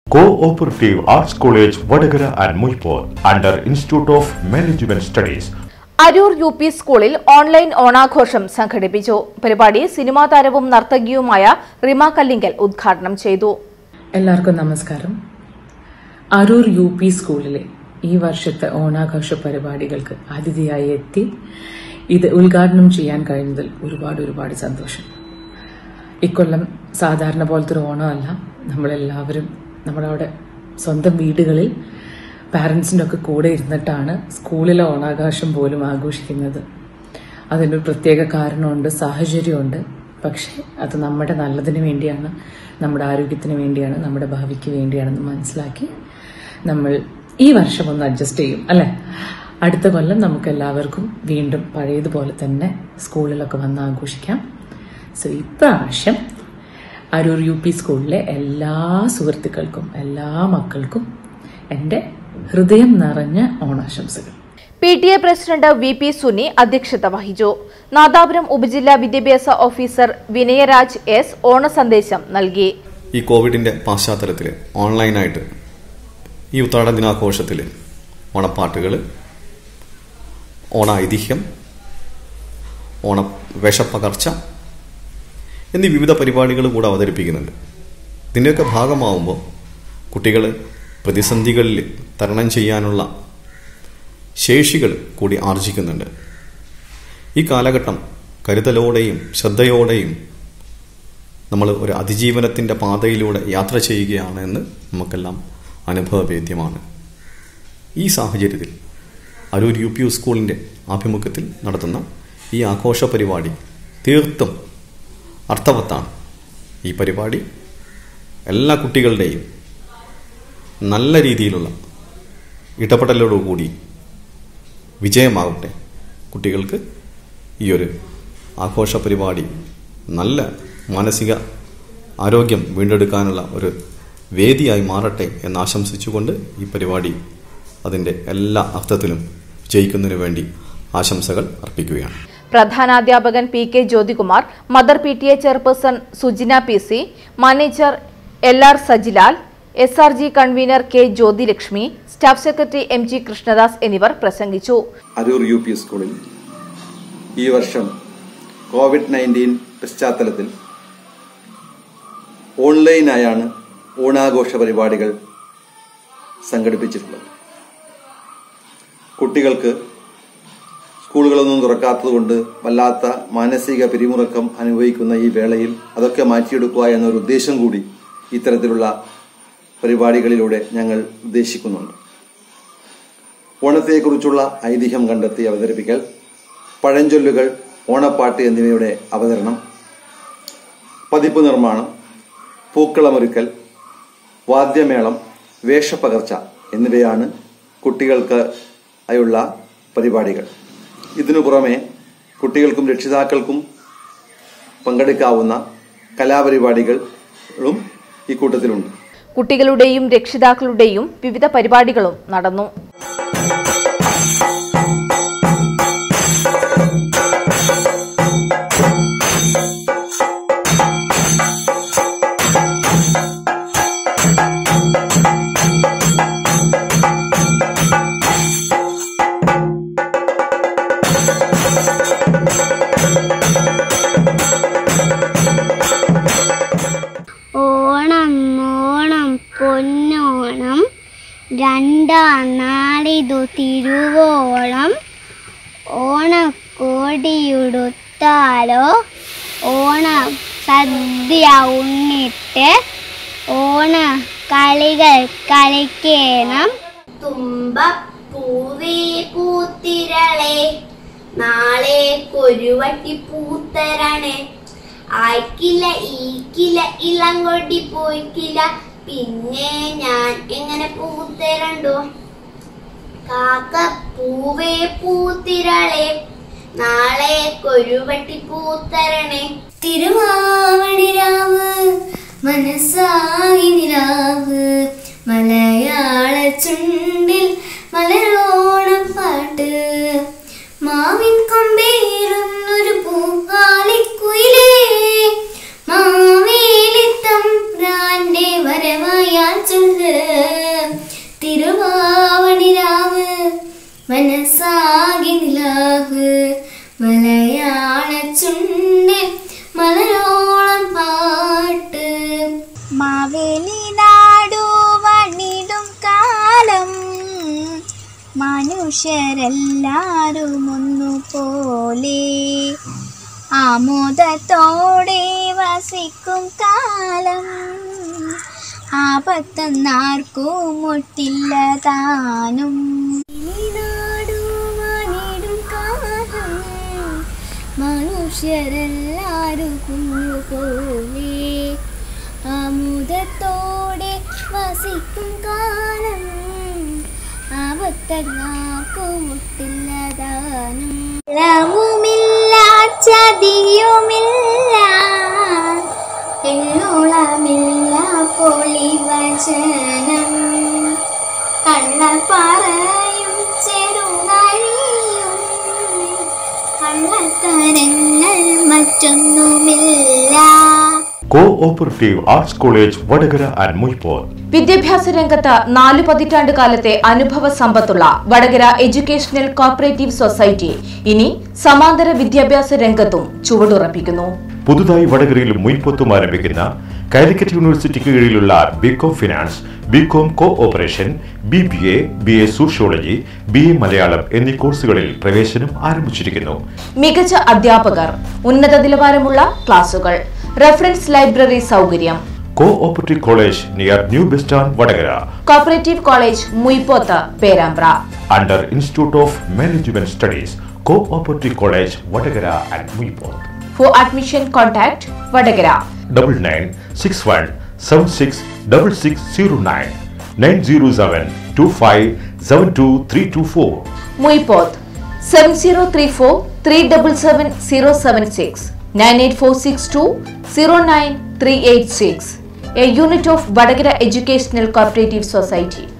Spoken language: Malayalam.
Cooperative Arts College, Vadagara and Muipur, under Institute of Management Studies. Arur U P സ്കൂളിൽ ഓൺലൈൻ ഓണാഘോഷം സംഘടിപ്പിച്ചു പരിപാടി സിനിമാ താരവും നർത്തകിയുമായ റിമ കല്ലിങ്കൽ ഉദ്ഘാടനം ചെയ്തു എല്ലാവർക്കും നമസ്കാരം അരൂർ യു പി സ്കൂളിലെ ഈ വർഷത്തെ ഓണാഘോഷ പരിപാടികൾക്ക് അതിഥിയായി എത്തി ഇത് ഉദ്ഘാടനം ചെയ്യാൻ കഴിഞ്ഞതിൽ ഒരുപാട് ഒരുപാട് സന്തോഷം ഇക്കൊല്ലം സാധാരണ പോലത്തെ ഒരു ഓണമല്ല നമ്മളെല്ലാവരും നമ്മുടെ അവിടെ സ്വന്തം വീടുകളിൽ പാരൻസിൻ്റെ ഒക്കെ കൂടെ ഇരുന്നിട്ടാണ് സ്കൂളിലെ ഓണാഘോഷം പോലും ആഘോഷിക്കുന്നത് അതിനൊരു പ്രത്യേക കാരണമുണ്ട് സാഹചര്യമുണ്ട് പക്ഷേ അത് നമ്മുടെ നല്ലതിന് വേണ്ടിയാണ് നമ്മുടെ ആരോഗ്യത്തിന് വേണ്ടിയാണ് നമ്മുടെ ഭാവിക്ക് വേണ്ടിയാണെന്ന് മനസ്സിലാക്കി നമ്മൾ ഈ വർഷം ഒന്ന് അഡ്ജസ്റ്റ് ചെയ്യും അല്ലെ അടുത്ത കൊല്ലം നമുക്ക് എല്ലാവർക്കും വീണ്ടും പഴയതുപോലെ തന്നെ സ്കൂളിലൊക്കെ വന്ന് ആഘോഷിക്കാം സോ ഇപ്രാവശ്യം അരൂർ യു പി സ്കൂളിലെ എല്ലാ സുഹൃത്തുക്കൾക്കും എല്ലാ മക്കൾക്കും എൻ്റെ ഹൃദയം നിറഞ്ഞ ഓണാശംസകൾ P T A president V P Suni അധ്യക്ഷത വഹിച്ചു നാദാപുരം ഉപജില്ലാ വിദ്യാഭ്യാസ ഓഫീസർ വിനയരാജ് എസ് ഓണസന്ദേശം നൽകി ഈ കോവിഡിൻ്റെ പശ്ചാത്തലത്തിൽ ഓൺലൈനായിട്ട് ഈ ഉത്രാട ദിനാഘോഷത്തിൽ ഓണപ്പാട്ടുകൾ ഓണ ഐതിഹ്യം ഓണ വേഷപ്പകർച്ച എന്നീ വിവിധ പരിപാടികൾ കൂടെ അവതരിപ്പിക്കുന്നുണ്ട് ഇതിൻ്റെയൊക്കെ ഭാഗമാവുമ്പോൾ കുട്ടികൾ പ്രതിസന്ധികളിൽ തരണം ചെയ്യാനുള്ള ശേഷികൾ കൂടി ആർജിക്കുന്നുണ്ട് ഈ കാലഘട്ടം കരുതലോടെയും ശ്രദ്ധയോടെയും നമ്മൾ ഒരു അതിജീവനത്തിൻ്റെ പാതയിലൂടെ യാത്ര ചെയ്യുകയാണ് എന്ന് നമുക്കെല്ലാം അനുഭവവേദ്യമാണ് ഈ സാഹചര്യത്തിൽ അരൂർ യു പി യു സ്കൂളിൻ്റെ ആഭിമുഖ്യത്തിൽ നടത്തുന്ന ഈ ആഘോഷ പരിപാടി തീർത്തും അർത്ഥവത്താണ് ഈ പരിപാടി എല്ലാ കുട്ടികളുടെയും നല്ല രീതിയിലുള്ള ഇടപെടലോടുകൂടി വിജയമാകട്ടെ കുട്ടികൾക്ക് ഈ ഒരു ആഘോഷ പരിപാടി നല്ല മാനസിക ആരോഗ്യം വീണ്ടെടുക്കാനുള്ള ഒരു വേദിയായി മാറട്ടെ എന്ന് ആശംസിച്ചുകൊണ്ട് ഈ പരിപാടി അതിൻ്റെ എല്ലാ അർത്ഥത്തിലും വിജയിക്കുന്നതിന് വേണ്ടി ആശംസകൾ അർപ്പിക്കുകയാണ് പ്രധാനാധ്യാപകൻ P K Jyothikumar mother P T A chairperson Sujina P C manager L R Sajilal S R G convener K Jyothilakshmi staff secretary M G Krishnadas എന്നിവർ പ്രസംഗിച്ചു അരൂർ യു പി സ്കൂളിൽ ഈ വർഷം കോവിഡ് നയൻറ്റീൻ പശ്ചാത്തലത്തിൽ ഓൺലൈനായാണ് ഓണാഘോഷ പരിപാടികൾ സംഘടിപ്പിച്ചിട്ടുള്ളത് കുട്ടികൾക്ക് സ്കൂളുകളൊന്നും തുറക്കാത്തതുകൊണ്ട് വല്ലാത്ത മാനസിക പിരിമുറുക്കം അനുഭവിക്കുന്ന ഈ വേളയിൽ അതൊക്കെ മാറ്റിയെടുക്കുക എന്നൊരു ഉദ്ദേശം കൂടി ഇത്തരത്തിലുള്ള പരിപാടികളിലൂടെ ഞങ്ങൾ ഉദ്ദേശിക്കുന്നുണ്ട് ഓണത്തെക്കുറിച്ചുള്ള ഐതിഹ്യം കണ്ടെത്തി അവതരിപ്പിക്കൽ പഴഞ്ചൊല്ലുകൾ ഓണപ്പാട്ട് എന്നിവയുടെ അവതരണം പതിപ്പ് നിർമ്മാണം പൂക്കളമൊരുക്കൽ വാദ്യമേളം വേഷപ്പകർച്ച എന്നിവയാണ് കുട്ടികൾക്ക് ആയുള്ള പരിപാടികൾ ഇതിനു പുറമെ കുട്ടികൾക്കും രക്ഷിതാക്കൾക്കും പങ്കെടുക്കാവുന്ന കലാപരിപാടികളും ഈ കൂട്ടത്തിലുണ്ട് കുട്ടികളുടെയും രക്ഷിതാക്കളുടെയും വിവിധ പരിപാടികളും നടന്നു ഓണം ഓണം പൊന്നോണം രണ്ടാം നാളിതു തിരുവോണം ഓണക്കോടിയുടുത്താലോ ഓണം സദ്യ ഉണ്ണിട്ട് ഓണ കളികൾ കളിക്കണം തുമ്പപ്പൂവേ പൂത്തിരളെ നാളെ കൊരുവട്ടി പൂത്തരണേ ആയിക്കില്ല ഈക്കില്ല ഇളങ്കൊടി പോയിക്കില്ല പിന്നെ ഞാൻ എങ്ങനെ പൂത്തരണ്ടോ കാക്ക പൂവേ പൂത്തിരളെ നാളെ കൊരുവട്ടി പൂത്തരണേ തിരുവാവണിരാവ് മനസ്സായി നിലാവ് മലയാള ചുണ്ടിൽ മലരോണം പാട്ട് മാവിൻ കൊമ്പേറുന്നൊരു പൂക്കാലിക്കുയിലേ മാവേലിത്തം വരവായാൽ ചൊല്ല വന്ന് തിരുവാവണിരാവ് മനസ്സാകി നിലാവ് മലയാള ചുണ്ടിൽ മലരോളം പാട്ട് മാവേലി നാടു വണിടും കാലം മനുഷ്യരെല്ലാരും ഒന്നുപോലെ ആമോദത്തോടെ വസിക്കും കാലം ആപത്തെന്നാർക്കും മുട്ടില്ല താനും നാടുവാനിടും കാലം മനുഷ്യരെല്ലാരും കുഞ്ഞുപോലെ ആമുദത്തോടെ വസിക്കും കാലം ആപത്തങ്ങാർക്കും മുട്ടില്ലതാനും ളവുമില്ല ചതിയുമില്ല എണ്ണോളമില്ല പൊളിവചനം കള്ള പറയും ചെറുനഴിയും കള്ളത്തരങ്ങൾ മറ്റൊന്നുമില്ല co operative arts college Vadakara and Muyipoth വിദ്യാഭ്യാസ രംഗത്ത് നാലു പതിറ്റാണ്ട് കാലത്തെ അനുഭവ സമ്പത്തുള്ള വടകര എഡ്യൂക്കേഷണൽ കോപ്പറേറ്റീവ് സൊസൈറ്റി ഇനി സമാന്തര വിദ്യാഭ്യാസ രംഗത്തും ചുവടുറപ്പിക്കുന്നു പുതുതായി വടകരയിലും മുയ്പൊത്തും ആരംഭിക്കുന്ന കാലിക്കറ്റ് യൂണിവേഴ്സിറ്റിക്ക് കീഴിലുള്ള BCom finance BCom co operation B B A B A sociology B A Malayalam എന്നീ കോഴ്സുകളിൽ പ്രവേശനം ആരംഭിച്ചിരിക്കുന്നു മികച്ച അധ്യാപകർ ഉന്നത നിലവാരമുള്ള ക്ലാസുകൾ റെഫറൻസ് ലൈബ്രറി സൗകര്യം co operative college near new bus stand Vadakara cooperative college Muyipoth Perambra under institute of management studies co operative college Vadakara and Muyipoth for admission contact Vadakara double nine six one seven six double six zero nine nine zero seven two five seven two three two four Muyipoth seven zero three four three double seven zero seven six nine eight four six two zero nine three eight six a unit of Vadakara educational cooperative society